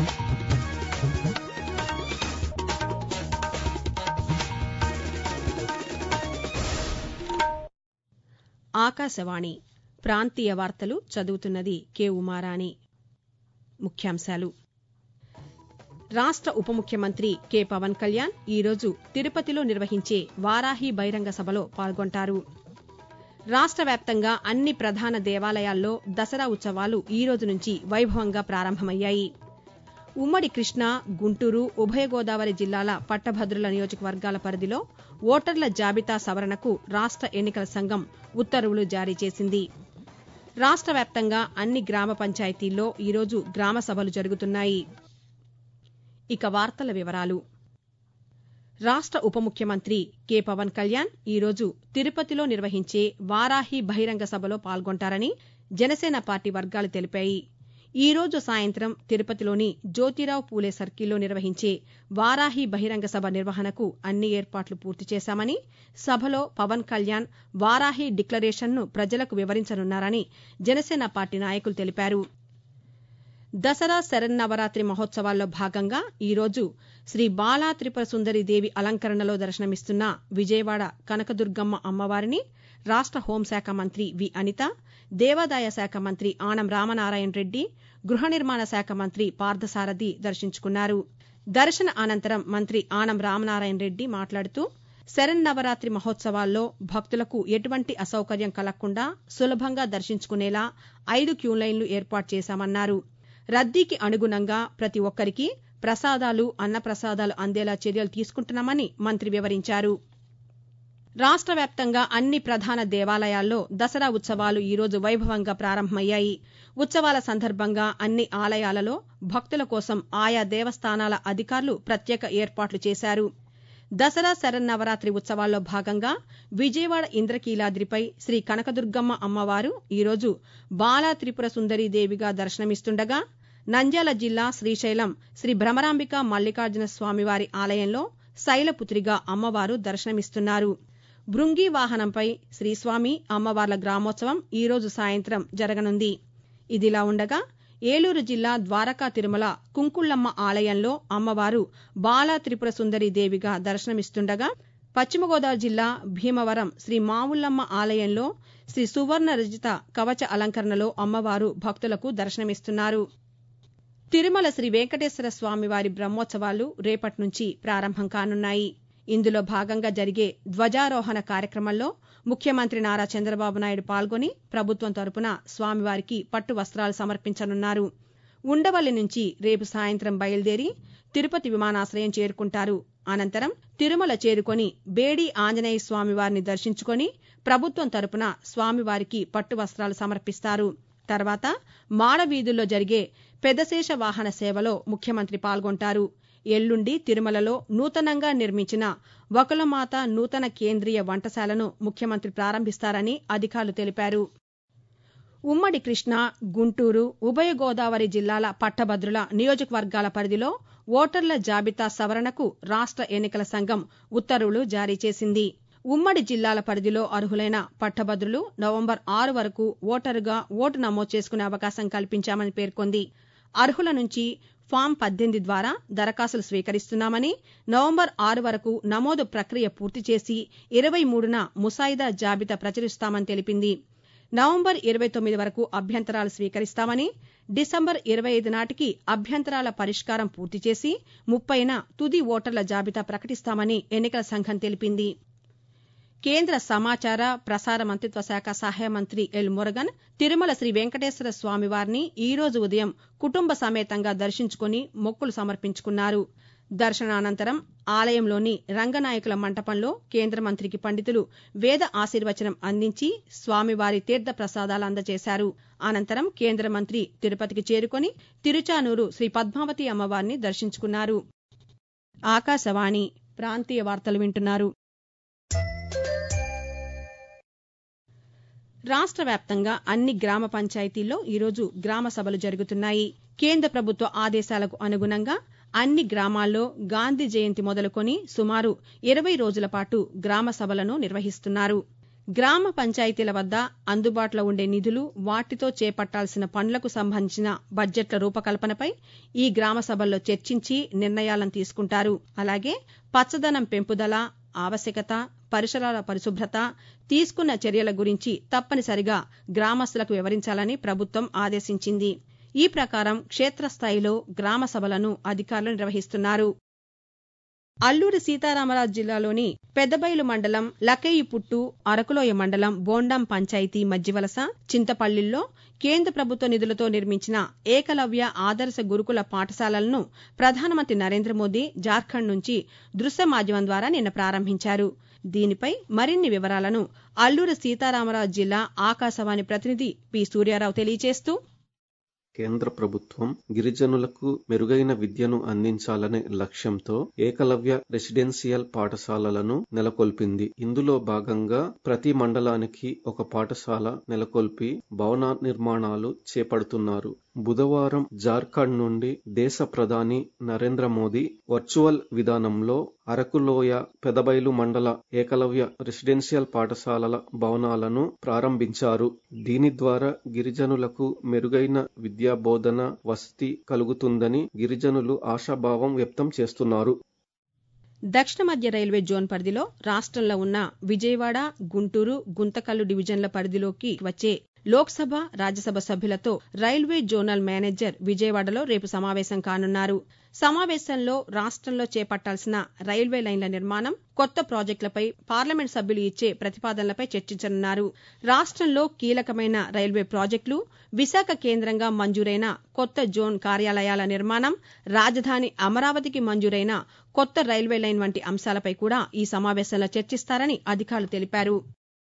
ఆకాశవాణి ప్రాంతీయ వార్తలు చదువుతున్నది కె ఉమారాణి ముఖ్యాంశాలు రాష్ట ఉప ముఖ్యమంత్రి కె పవన్ కళ్యాణ్ ఈరోజు తిరుపతిలో నిర్వహించే వారాహి బహిరంగ సభలో పాల్గొంటారు రాష్ట వ్యాప్తంగా అన్ని ప్రధాన దేవాలయాల్లో దసరా ఉత్సవాలు ఈ రోజు నుంచి వైభవంగా ప్రారంభమయ్యాయి ఉమ్మడి కృష్ణా గుంటూరు ఉభయ గోదావరి జిల్లాల పట్టభద్రుల నియోజకవర్గాల పరిధిలో ఓటర్ల జాబితా సవరణకు రాష్ట ఎన్నికల సంఘం ఉత్తర్వులు జారీ చేసింది రాష్ట వ్యాప్తంగా అన్ని గ్రామ పంచాయతీల్లో ఈరోజు గ్రామ సభలు జరుగుతున్నాయి ఇక వార్తల వివరాలు రాష్ట ఉప ముఖ్యమంత్రి కె పవన్ కళ్యాణ్ ఈరోజు తిరుపతిలో నిర్వహించే వారాహి బహిరంగ సభలో పాల్గొంటారని జనసేన పార్టీ వర్గాలు తెలిపాయి ఈ రోజు సాయంత్రం తిరుపతిలోని జ్యోతిరావు పూలే సర్కిల్లో నిర్వహించే వారాహి బహిరంగ సభ నిర్వహణకు అన్ని ఏర్పాట్లు పూర్తి చేశామని సభలో పవన్ కళ్యాణ్ వారాహి డిక్లరేషన్ను ప్రజలకు వివరించనున్నారని జనసేన పార్టీ నాయకులు తెలిపారు దసరా శరన్నవరాత్రి మహోత్సవాల్లో భాగంగా ఈరోజు శ్రీ బాలా త్రిపుర సుందరి దేవి అలంకరణలో దర్శనమిస్తున్న విజయవాడ కనకదుర్గమ్మ అమ్మవారిని రాష్ట హోంశాఖ మంత్రి వి అనిత దేవాదాయ శాఖ మంత్రి ఆనం రామనారాయణ రెడ్డి గృహ నిర్మాణ శాఖ మంత్రి పార్థసారథి దర్శించుకున్నారు దర్శన అనంతరం మంత్రి ఆనం రామనారాయణ రెడ్డి మాట్లాడుతూ శరన్నవరాత్రి మహోత్సవాల్లో భక్తులకు ఎటువంటి అసౌకర్యం కలగకుండా సులభంగా దర్శించుకునేలా ఐదు క్యూలైన్లు ఏర్పాటు చేశామన్నారు రద్దీకి అనుగుణంగా ప్రతి ఒక్కరికి ప్రసాదాలు అన్నప్రసాదాలు అందేలా చర్యలు తీసుకుంటున్నామని మంత్రి వివరించారు రాష్ట వ్యాప్తంగా అన్ని ప్రధాన దేవాలయాల్లో దసరా ఉత్సవాలు ఈరోజు వైభవంగా ప్రారంభమయ్యాయి ఉత్సవాల సందర్భంగా అన్ని ఆలయాలలో భక్తుల కోసం ఆయా దేవస్థానాల అధికారులు ప్రత్యేక ఏర్పాట్లు చేశారు దసరా శరన్నవరాత్రి ఉత్సవాల్లో భాగంగా విజయవాడ ఇంద్రకీలాద్రిపై శ్రీ కనకదుర్గమ్మ అమ్మవారు ఈరోజు బాలా త్రిపుర సుందరీ దేవిగా దర్శనమిస్తుండగా నంద్యాల జిల్లా శ్రీశైలం శ్రీ భ్రమరాంబిక మల్లికార్జున స్వామివారి ఆలయంలో శైలపుత్రిగా అమ్మవారు దర్శనమిస్తున్నారు భృంగి వాహనంపై శ్రీస్వామి అమ్మవార్ల గ్రామోత్సవం ఈరోజు సాయంత్రం జరగనుంది ఇదిలా ఉండగా ఏలూరు జిల్లా ద్వారకా తిరుమల కుంకుళ్లమ్మ ఆలయంలో అమ్మవారు బాలా త్రిపుర సుందరి దేవిగా దర్శనమిస్తుండగా పశ్చిమ గోదావరి జిల్లా భీమవరం శ్రీ మావుల్లమ్మ ఆలయంలో శ్రీ సువర్ణ రజిత కవచ అలంకరణలో అమ్మవారు భక్తులకు దర్శనమిస్తున్నారు తిరుమల శ్రీ వెంకటేశ్వర స్వామివారి బ్రహ్మోత్సవాలు రేపటి నుంచి ప్రారంభం కానున్నాయి ఇందులో భాగంగా జరిగే ధ్వజారోహణ కార్యక్రమంలో ముఖ్యమంత్రి నారా చంద్రబాబు నాయుడు పాల్గొని ప్రభుత్వం తరపున స్వామివారికి పట్టు వస్త్రాలు సమర్పించనున్నారు ఉండవల్లి నుంచి రేపు సాయంత్రం బయలుదేరి తిరుపతి విమానాశ్రయం చేరుకుంటారు అనంతరం తిరుమల చేరుకొని బేడి ఆంజనేయ స్వామివారిని దర్శించుకొని ప్రభుత్వం తరపున స్వామివారికి పట్టు వస్త్రాలు సమర్పిస్తారు తర్వాత మాడవీధుల్లో జరిగే పెదశేష వాహన సేవలో ముఖ్యమంత్రి పాల్గొంటారు ఎల్లుండి తిరుమలలో నూతనంగా నిర్మించిన వకులమాత నూతన కేంద్రీయ వంటశాలను ముఖ్యమంత్రి ప్రారంభిస్తారని అధికారులు తెలిపారు ఉమ్మడి కృష్ణా గుంటూరు ఉభయ గోదావరి జిల్లాల పట్టభద్రుల నియోజకవర్గాల పరిధిలో ఓటర్ల జాబితా సవరణకు రాష్ట ఎన్నికల సంఘం ఉత్తర్వులు జారీ చేసింది ఉమ్మడి జిల్లాల పరిధిలో అర్హులైన పట్టభద్రులు నవంబర్ ఆరు వరకు ఓటరుగా ఓటు నమోదు చేసుకునే అవకాశం కల్పించామని పేర్కొంది అర్హుల నుంచి ఫామ్ పద్దెనిమిది ద్వారా దరఖాస్తులు స్వీకరిస్తున్నామని నవంబర్ ఆరు వరకు నమోదు ప్రక్రియ పూర్తి చేసి ఇరవై మూడున ముసాయిదా జాబితా ప్రచురిస్తామని తెలిపింది నవంబర్ ఇరవై తొమ్మిది వరకు అభ్యంతరాలు స్వీకరిస్తామని డిసెంబర్ ఇరవై ఐదు నాటికి అభ్యంతరాల పరిష్కారం పూర్తి చేసి ముప్పైన తుది ఓటర్ల జాబితా ప్రకటిస్తామని ఎన్నికల సంఘం తెలిపింది కేంద్ర సమాచార ప్రసార మంత్రిత్వ శాఖ సహాయ మంత్రి ఎల్ మురగన్ తిరుమల శ్రీ వెంకటేశ్వర స్వామివారిని ఈ రోజు ఉదయం కుటుంబ సమేతంగా దర్శించుకుని మొక్కులు సమర్పించుకున్నారు దర్శనానంతరం ఆలయంలోని రంగనాయకుల మంటపంలో కేంద్ర మంత్రికి పండితులు వేద ఆశీర్వచనం అందించి స్వామివారి తీర్థ ప్రసాదాలు అందజేశారు అనంతరం కేంద్ర మంత్రి తిరుపతికి చేరుకొని తిరుచానూరు శ్రీ పద్మావతి అమ్మవారిని దర్శించుకున్నారు ఆకాశవాణి ప్రాంతీయ వార్తలు వింటున్నారు రాష్ట వ్యాప్తంగా అన్ని గ్రామ పంచాయతీల్లో ఈరోజు గ్రామ సభలు జరుగుతున్నాయి కేంద్ర ప్రభుత్వ ఆదేశాలకు అనుగుణంగా అన్ని గ్రామాల్లో గాంధీ జయంతి మొదలుకొని సుమారు ఇరవై రోజుల పాటు గ్రామ సభలను నిర్వహిస్తున్నారు గ్రామ పంచాయతీల వద్ద అందుబాటులో ఉండే నిధులు వాటితో చేపట్టాల్సిన పనులకు సంబంధించిన బడ్జెట్ల రూపకల్పనపై ఈ గ్రామ సభల్లో చర్చించి నిర్ణయాలను తీసుకుంటారు అలాగే పచ్చదనం పెంపుదల ఆవశ్యకత పరిసరాల పరిశుభ్రత తీసుకున్న చర్యల గురించి తప్పనిసరిగా గ్రామస్తులకు వివరించాలని ప్రభుత్వం ఆదేశించింది ఈ ప్రకారం క్షేత్రస్థాయిలో గ్రామ సభలను అధికారులు నిర్వహిస్తున్నారు అల్లూరి సీతారామరాజు జిల్లాలోని పెద్దబైలు మండలం లకేయిపుట్టు అరకులోయ మండలం బోండాం పంచాయతీ మధ్యవలస చింతపల్లిల్లో కేంద్ర ప్రభుత్వ నిధులతో నిర్మించిన ఏకలవ్య ఆదర్శ గురుకుల పాఠశాలలను ప్రధానమంత్రి నరేంద్ర మోదీ జార్ఖండ్ నుంచి దృశ్య మాధ్యమం ద్వారా నిన్న ప్రారంభించారు దీనిపై మరిన్ని వివరాలను అల్లూరి సీతారామరాజు జిల్లా ఆకాశవాణి ప్రతినిధి పి సూర్యారావు తెలియజేస్తూ కేంద్ర ప్రభుత్వం గిరిజనులకు మెరుగైన విద్యను అందించాలనే లక్ష్యంతో ఏకలవ్య రెసిడెన్షియల్ పాఠశాలలను నెలకొల్పింది ఇందులో భాగంగా ప్రతి మండలానికి ఒక పాఠశాల నెలకొల్పి భవన నిర్మాణాలు చేపడుతున్నారు బుధవారం జార్ఖండ్ నుండి దేశ ప్రధాని నరేంద్ర మోదీ వర్చువల్ విధానంలో అరకులోయ పెదబైలు మండల ఏకలవ్య రెసిడెన్షియల్ పాఠశాలల భవనాలను ప్రారంభించారు దీని ద్వారా గిరిజనులకు మెరుగైన విద్యా బోధన వసతి కలుగుతుందని గిరిజనులు ఆశాభావం వ్యక్తం చేస్తున్నారు దక్షిణ మధ్య రైల్వే జోన్ పరిధిలో రాష్ట్రంలో ఉన్న విజయవాడ గుంటూరు గుంతకల్లు డివిజన్ల పరిధిలోకి వచ్చే లోక్సభ రాజ్యసభ సభ్యులతో రైల్వే జోనల్ మేనేజర్ విజయవాడలో రేపు సమావేశం కానున్నారు సమావేశంలో రాష్ట్రంలో చేపట్టాల్సిన రైల్వే లైన్ల నిర్మాణం కొత్త ప్రాజెక్టులపై పార్లమెంట్ సభ్యులు ఇచ్చే ప్రతిపాదనలపై చర్చించనున్నారు రాష్ట్రంలో కీలకమైన రైల్వే ప్రాజెక్టులు విశాఖ కేంద్రంగా మంజూరైన కొత్త జోన్ కార్యాలయాల నిర్మాణం రాజధాని అమరావతికి మంజూరైన కొత్త రైల్వే లైన్ వంటి అంశాలపై కూడా ఈ సమావేశంలో చర్చిస్తారని అధికారులు తెలిపారు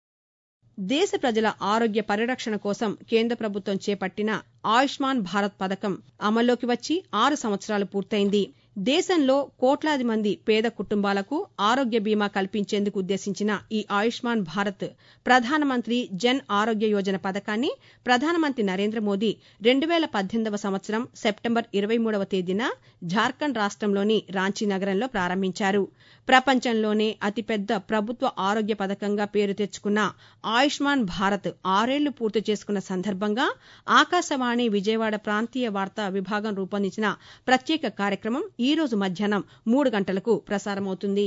దేశ ప్రజల ఆరోగ్య పరిరక్షణ కోసం కేంద్ర ప్రభుత్వం చేపట్టిన ఆయుష్మాన్ భారత్ పథకం అమల్లోకి వచ్చి ఆరు సంవత్సరాలు పూర్తయింది దేశంలో కోట్లాది మంది పేద కుటుంబాలకు ఆరోగ్య బీమా కల్పించేందుకు ఉద్దేశించిన ఈ ఆయుష్మాన్ భారత్ ప్రధానమంత్రి జన్ ఆరోగ్య యోజన పథకాన్ని ప్రధానమంత్రి నరేంద్ర మోదీ రెండు వేల పద్దెనిమిదవ సంవత్సరం సెప్టెంబర్ ఇరవై మూడవ తేదీన జార్ఖండ్ రాష్ట్రంలోని రాంచీ నగరంలో ప్రారంభించారు ప్రపంచంలోనే అతిపెద్ద ప్రభుత్వ ఆరోగ్య పథకంగా పేరు తెచ్చుకున్న ఆయుష్మాన్ భారత్ ఆరేళ్లు పూర్తి చేసుకున్న సందర్భంగా ఆకాశవాణి విజయవాడ ప్రాంతీయ వార్తా విభాగం రూపొందించిన ప్రత్యేక కార్యక్రమం ఈ రోజు మధ్యాహ్నం మూడు గంటలకు ప్రసారమవుతుంది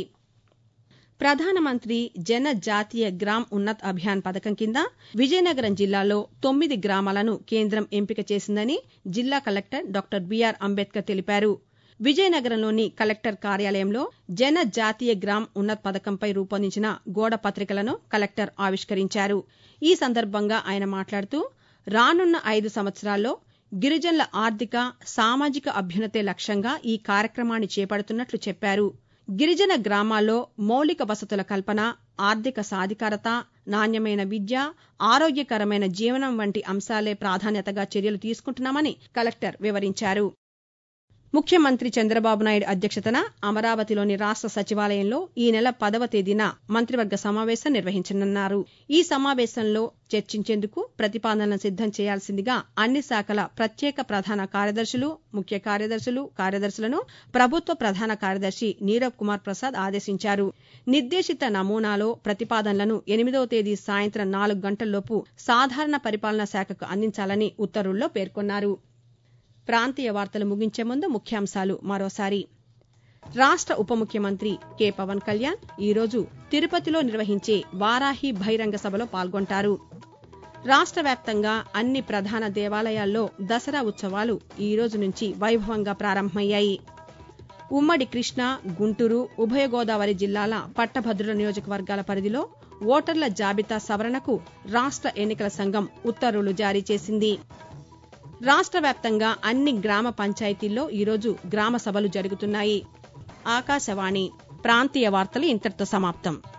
ప్రధానమంత్రి జన జాతీయ గ్రామ్ ఉన్నత్ అభియాన్ పథకం కింద విజయనగరం జిల్లాలో తొమ్మిది గ్రామాలను కేంద్రం ఎంపిక చేసిందని జిల్లా కలెక్టర్ డాక్టర్ బీఆర్ అంబేద్కర్ తెలిపారు విజయనగరంలోని కలెక్టర్ కార్యాలయంలో జన జాతీయ గ్రామ్ ఉన్నత్ పథకంపై రూపొందించిన గోడ పత్రికలను కలెక్టర్ ఆవిష్కరించారు ఈ సందర్భంగా ఆయన మాట్లాడుతూ రానున్న ఐదు సంవత్సరాల్లో గిరిజనుల ఆర్థిక సామాజిక అభ్యున్నతే లక్ష్యంగా ఈ కార్యక్రమాన్ని చేపడుతున్నట్లు చెప్పారు గిరిజన గ్రామాల్లో మౌలిక వసతుల కల్పన ఆర్థిక సాధికారత నాణ్యమైన విద్య ఆరోగ్యకరమైన జీవనం వంటి అంశాలే ప్రాధాన్యతగా చర్యలు తీసుకుంటున్నామని కలెక్టర్ వివరించారు ముఖ్యమంత్రి చంద్రబాబు నాయుడు అధ్యక్షతన అమరావతిలోని రాష్ట సచివాలయంలో ఈ నెల పదవ తేదీన మంత్రివర్గ సమావేశం నిర్వహించనున్నారు ఈ సమావేశంలో చర్చించేందుకు ప్రతిపాదనలను సిద్దం చేయాల్సిందిగా అన్ని శాఖల ప్రత్యేక ప్రధాన కార్యదర్శులు ముఖ్య కార్యదర్శులు కార్యదర్శులను ప్రభుత్వ ప్రధాన కార్యదర్శి నీరబ్ కుమార్ ప్రసాద్ ఆదేశించారు నిర్దేశిత నమూనాలో ప్రతిపాదనలను ఎనిమిదవ తేదీ సాయంత్రం నాలుగు గంటల్లోపు సాధారణ పరిపాలనా శాఖకు అందించాలని ఉత్తర్వుల్లో పేర్కొన్నారు ప్రాంతీయ వార్తలు ముగించే ముందు ముఖ్యాంశాలు మరోసారి రాష్ట ఉప ముఖ్యమంత్రి కె పవన్ కళ్యాణ్ ఈరోజు తిరుపతిలో నిర్వహించే వారాహి బహిరంగ సభలో పాల్గొంటారు రాష్ట వ్యాప్తంగా అన్ని ప్రధాన దేవాలయాల్లో దసరా ఉత్సవాలు ఈ రోజు నుంచి వైభవంగా ప్రారంభమయ్యాయి ఉమ్మడి కృష్ణా గుంటూరు ఉభయ గోదావరి జిల్లాల పట్టభద్రుల నియోజకవర్గాల పరిధిలో ఓటర్ల జాబితా సవరణకు రాష్ట ఎన్నికల సంఘం ఉత్తర్వులు జారీ చేసింది రాష్ట్ర వ్యాప్తంగా అన్ని గ్రామ పంచాయతీల్లో ఈరోజు గ్రామ సభలు జరుగుతున్నాయి ఆకాశవాణి ప్రాంతీయ వార్తలు ఇంతటితో సమాప్తం